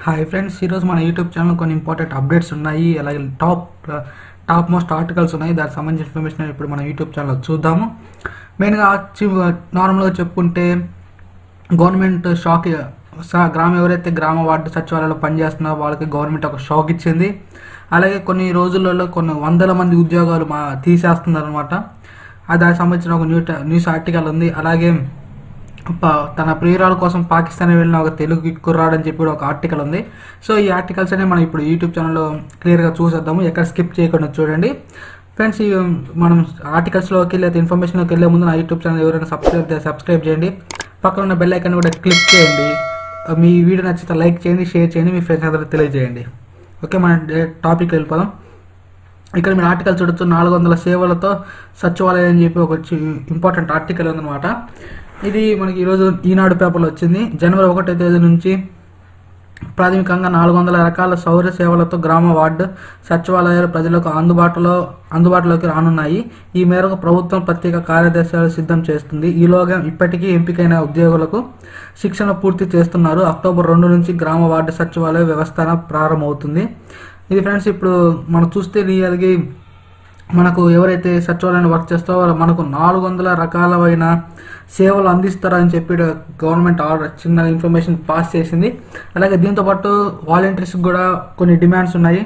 hi friends ఈరోజు మన YouTube channel కొన్ని ఇంపార్టెంట్ అప్డేట్స్ ఉన్నాయి అలాగే టాప్ టాప్ మోస్ట్ ఆర్టికల్స్ ఉన్నాయి దానికి సంబంధించిన ఇన్ఫర్మేషన్ ఇప్పుడు మన యూట్యూబ్ ఛానల్లో చూద్దాము మెయిన్గా నార్మల్గా చెప్పుకుంటే గవర్నమెంట్ షాక్ స- గ్రామం ఎవరైతే గ్రామ వార్డు సచివాలయంలో పనిచేస్తున్నారో వాళ్ళకి గవర్నమెంట్ ఒక షాక్ ఇచ్చింది అలాగే కొన్ని రోజులలో కొన్ని వందల మంది ఉద్యోగాలు మా తీసేస్తున్నారు అనమాట దానికి సంబంధించిన ఒక న్యూ న్యూస్ ఆర్టికల్ ఉంది అలాగే ప- తన ప్రియురాల కోసం పాకిస్తాన్ వెళ్ళిన ఒక తెలుగు కుర్రాడు అని చెప్పి కూడా ఒక ఆర్టికల్ ఉంది సో ఈ ఆర్టికల్స్ అనే మనం ఇప్పుడు యూట్యూబ్ ఛానల్లో క్లియర్గా చూసేద్దాము ఎక్కడ స్కిప్ చేయకుండా చూడండి ఫ్రెండ్స్ ఈ మనం ఆర్టికల్స్లోకి లేదా ఇన్ఫర్మేషన్లోకి వెళ్ళే ముందు నా యూట్యూబ్ ఛానల్ ఎవరైనా సబ్స్క్రైబ్ చేస్తే సబ్స్క్రైబ్ చేయండి పక్కన ఉన్న బెల్ ఐకాన్ కూడా క్లిక్ చేయండి మీ వీడియో నచ్చితే లైక్ చేయండి షేర్ చేయండి మీ ఫ్రెండ్స్ అందరికి తెలియజేయండి ఓకే మన టాపిక్ వెళ్ళిపోదాం ఇక్కడ మీరు ఆర్టికల్ చూడొచ్చు నాలుగు వందల సేవలతో సచివాలయం అని చెప్పి ఒక ఇంపార్టెంట్ ఆర్టికల్ ఉందన్నమాట ఇది మనకి ఈరోజు ఈనాడు పేపర్లో వచ్చింది జనవరి ఒకటో తేదీ నుంచి ప్రాథమికంగా నాలుగు వందల రకాల సౌర సేవలతో గ్రామ వార్డు సచివాలయాలు ప్రజలకు అందుబాటులో అందుబాటులోకి రానున్నాయి ఈ మేరకు ప్రభుత్వం ప్రత్యేక కార్యదర్శులు సిద్ధం చేస్తుంది ఈలోగా ఇప్పటికీ ఎంపికైన ఉద్యోగులకు శిక్షణ పూర్తి చేస్తున్నారు అక్టోబర్ రెండు నుంచి గ్రామ వార్డు సచివాలయ వ్యవస్థ ప్రారంభమవుతుంది ఇది ఫ్రెండ్స్ ఇప్పుడు మనం చూస్తే రియల్గా మనకు ఎవరైతే సచివాలయంలో వర్క్ చేస్తారో వాళ్ళు మనకు నాలుగు వందల రకాలైన సేవలు అందిస్తారని చెప్పి గవర్నమెంట్ ఆర్డర్ చిన్న ఇన్ఫర్మేషన్ పాస్ చేసింది అలాగే దీంతో పాటు వాలంటీర్స్ కూడా కొన్ని డిమాండ్స్ ఉన్నాయి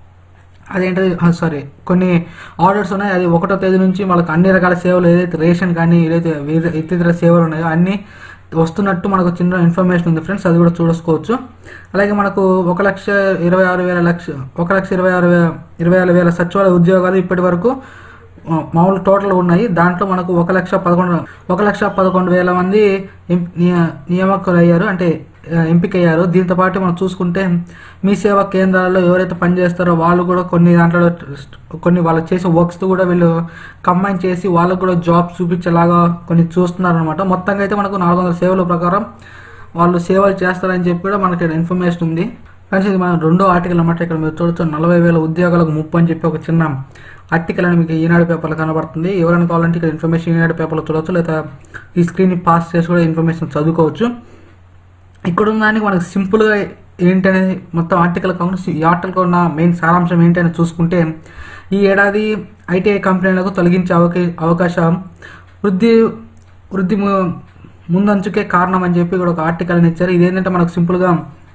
అదేంటది సారీ కొన్ని ఆర్డర్స్ ఉన్నాయి అది ఒకటో తేదీ నుంచి వాళ్ళకి అన్ని రకాల సేవలు ఏదైతే రేషన్ కానీ ఏదైతే వేరే ఇతర సేవలు ఉన్నాయో అన్ని వస్తున్నట్టు మనకు చిన్న ఇన్ఫర్మేషన్ ఉంది ఫ్రెండ్స్ అది కూడా చూసుకోవచ్చు అలాగే మనకు ఒక లక్ష ఇరవై ఆరు వేల లక్ష ఒక లక్ష ఇరవై ఆరు వేల ఇరవై ఆరు వేల సచివాలయ ఉద్యోగాలు ఇప్పటి వరకు ఆ, మామూలు టోటల్ ఉన్నాయి దాంట్లో మనకు ఒక లక్ష పదకొండు ఒక లక్ష పదకొండు వేల మంది ఎం- నియ- నియామకులు అయ్యారు అంటే ఆ, ఎంపికయ్యారు దీంతో పాటు మనం చూసుకుంటే మీ సేవా కేంద్రాల్లో ఎవరైతే పనిచేస్తారో వాళ్ళు కూడా కొన్ని దాంట్లో కొన్ని వాళ్ళు చేసే వర్క్స్ కూడా వీళ్ళు కంబైన్ చేసి వాళ్ళకు కూడా జాబ్ చూపించేలాగా కొన్ని చూస్తున్నారు అనమాట మొత్తంగా అయితే మనకు నాలుగు వందల సేవల ప్రకారం వాళ్ళు సేవలు చేస్తారని చెప్పి కూడా మనకి ఇక్కడ ఇన్ఫర్మేషన్ ఉంది ఫ్రెండ్స్ ఇది మన రెండో ఆర్టికల్ అనమాట ఇక్కడ మీరు చూడొచ్చు నలభై వేల ఉద్యోగాలకు ముప్పు అని చెప్పి ఒక చిన్న ఆర్టికల్ అని మీకు ఈనాడు పేపర్లో కనబడుతుంది ఎవరైనా కావాలంటే ఇక్కడ ఇన్ఫర్మేషన్ ఈనాడు పేపర్లో చూడొచ్చు లేదా ఈ స్క్రీన్ పాస్ చేసి కూడా ఇన్ఫర్మేషన్ చదువుకోవచ్చు ఇక్కడ ఉన్న దానికి మనకు సింపుల్గా ఏంటనేది మొత్తం ఆర్టికల్ కాకుండా ఈ ఆర్టికల్ ఉన్న మెయిన్ సారాంశం ఏంటని చూసుకుంటే ఈ ఏడాది ఐటీఐ కంపెనీలకు తొలగించే అవకా అవకాశం వృద్ధి వృద్ధి ము- ముందంచుకే కారణం అని చెప్పి కూడా ఒక ఆర్టికల్ని ఇచ్చారు ఇదేంటంటే మనకు సింపుల్గా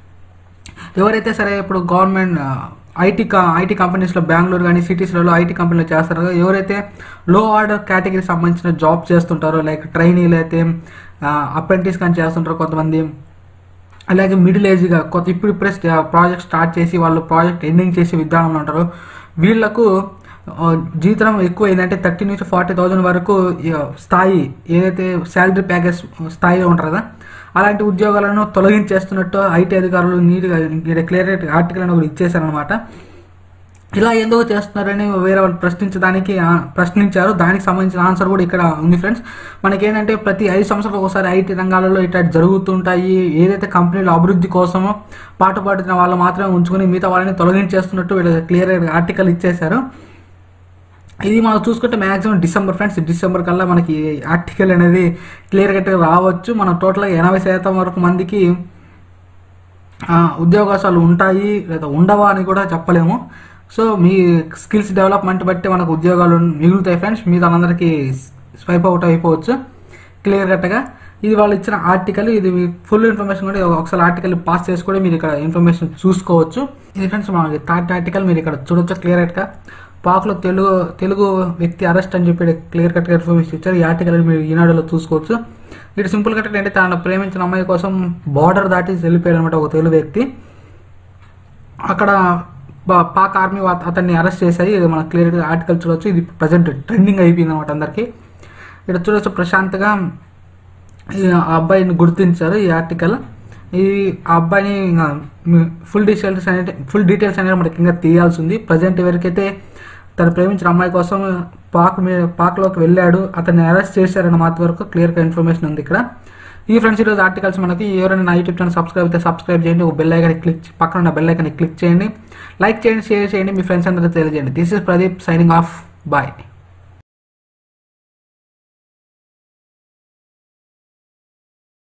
ఎవరైతే సరే ఇప్పుడు గవర్నమెంట్ ఐటీ ఐటీ కంపెనీస్లో బెంగళూరు కానీ సిటీస్లలో ఐటీ కంపెనీలో చేస్తారో కదా, ఎవరైతే లో ఆర్డర్ కేటగిరీ సంబంధించిన జాబ్ చేస్తుంటారో లైక్ ట్రైనీలు అయితే అప్రెంటిస్ కానీ చేస్తుంటారో కొంతమంది అలాగే మిడిల్ ఏజ్గా కొత్త ఇప్పుడు ఇప్పుడే ప్రాజెక్ట్ స్టార్ట్ చేసి వాళ్ళు ప్రాజెక్ట్ ఎండింగ్ చేసే విధానంలో ఉంటారు వీళ్ళకు ఆ, జీతం ఎక్కువ ఏంటంటే థర్టీ నుంచి ఫార్టీ థౌజండ్ వరకు ఈ, స్థాయి ఏదైతే శాలరీ ప్యాకేజ్ స్థాయి ఉంటుంది కదా అలాంటి ఉద్యోగాలను తొలగించేస్తున్నట్టు ఐటీ అధికారులు నీట్గా క్లియర్ ఆర్టికల్ అని ఒకటి ఇచ్చేసారనమాట ఇలా ఎందుకు చేస్తున్నారని వేరే వాళ్ళు ప్రశ్నించడానికి ఆ, ప్రశ్నించారు దానికి సంబంధించిన ఆన్సర్ కూడా ఇక్కడ ఉంది ఫ్రెండ్స్ మనకేంటంటే ప్రతి ఐదు సంవత్సరాలకు ఒకసారి ఐటీ రంగాలలో ఇట్లా జరుగుతుంటాయి ఏదైతే కంపెనీల అభివృద్ధి కోసమో పాటుపడుతున్న వాళ్ళు మాత్రమే ఉంచుకుని మిగతా వాళ్ళని తొలగించేస్తున్నట్టు వీళ్ళు క్లియర్ ఆర్టికల్ ఇచ్చేశారు ఇది మనం చూసుకుంటే మాక్సిమం డిసెంబర్ ఫ్రెండ్స్ డిసెంబర్ కల్లా మనకి ఆర్టికల్ అనేది క్లియర్ కట్గా రావచ్చు మనం టోటల్గా ఎనభై శాతం వరకు మందికి ఆ, ఉద్యోగాలు ఉంటాయి లేదా ఉండవా అని కూడా చెప్పలేము సో మీ స్కిల్స్ డెవలప్మెంట్ బట్టి మనకు ఉద్యోగాలు మిగులుతాయి ఫ్రెండ్స్ మీద అందరికీ స్వైప్ అవుట్ అయిపోవచ్చు క్లియర్ కట్గా ఇది వాళ్ళు ఇచ్చిన ఆర్టికల్ ఇది ఫుల్ ఇన్ఫర్మేషన్ కూడా ఒకసారి ఆర్టికల్ పాస్ చేసి కూడా మీరు ఇక్కడ ఇన్ఫర్మేషన్ చూసుకోవచ్చు ఇది ఫ్రెండ్స్ మనకి థర్డ్ ఆర్టికల్ మీరు ఇక్కడ చూడొచ్చు క్లియర్ కట్గా పాక్లో తెలుగు తెలుగు వ్యక్తి అరెస్ట్ అని చెప్పి క్లియర్ కట్గా ఇన్ఫర్మేషన్ ఇచ్చారు ఈ ఆర్టికల్ మీరు ఈనాడులో చూసుకోవచ్చు ఇటు సింపుల్ కట్ అంటే తన ప్రేమించిన అమ్మాయి కోసం బార్డర్ దాటి వెళ్ళిపోయాడు అనమాట ఒక తెలుగు వ్యక్తి అక్కడ బా- పాక్ ఆర్మీ వా- అతన్ని అరెస్ట్ చేశాయి ఇది మన క్లియర్ ఆర్టికల్ చూడొచ్చు ఇది ప్రజెంట్ ట్రెండింగ్ అయిపోయింది అనమాట అందరికి ఇక్కడ చూడొచ్చు ప్రశాంత్గా ఈ ఆ అబ్బాయిని గుర్తించారు ఈ ఆర్టికల్ ఈ ఆ అబ్బాయిని ఫుల్ డీటెయిల్స్ అనేది ఫుల్ డీటెయిల్స్ అనేది మనకి ఇంకా తీయాల్సి ఉంది ప్రజెంట్ ఎవరికైతే తను ప్రేమించిన అమ్మాయి కోసం పాక్ మీ పాక్లోకి వెళ్ళాడు అతన్ని అరెస్ట్ చేశారన్న మాత్రం వరకు క్లియర్గా ఇన్ఫర్మేషన్ ఉంది ఇక్కడ ఈ ఫ్రెండ్స్ ఈరోజు ఆర్టికల్స్ మనకి ఎవరైనా నా యూట్యూబ్ ఛానల్ సబ్స్క్రైబ్ అయితే సబ్స్క్రైబ్ చేయండి ఒక బెల్ ఐకాన్ క్లిక్ పక్కన ఉన్న బెల్ ఐకాన్ క్లిక్ చేయండి లైక్ చేయండి షేర్ చేయండి మీ ఫ్రెండ్స్ అందరికీ తెలియజేయండి this is Pradeep signing off bye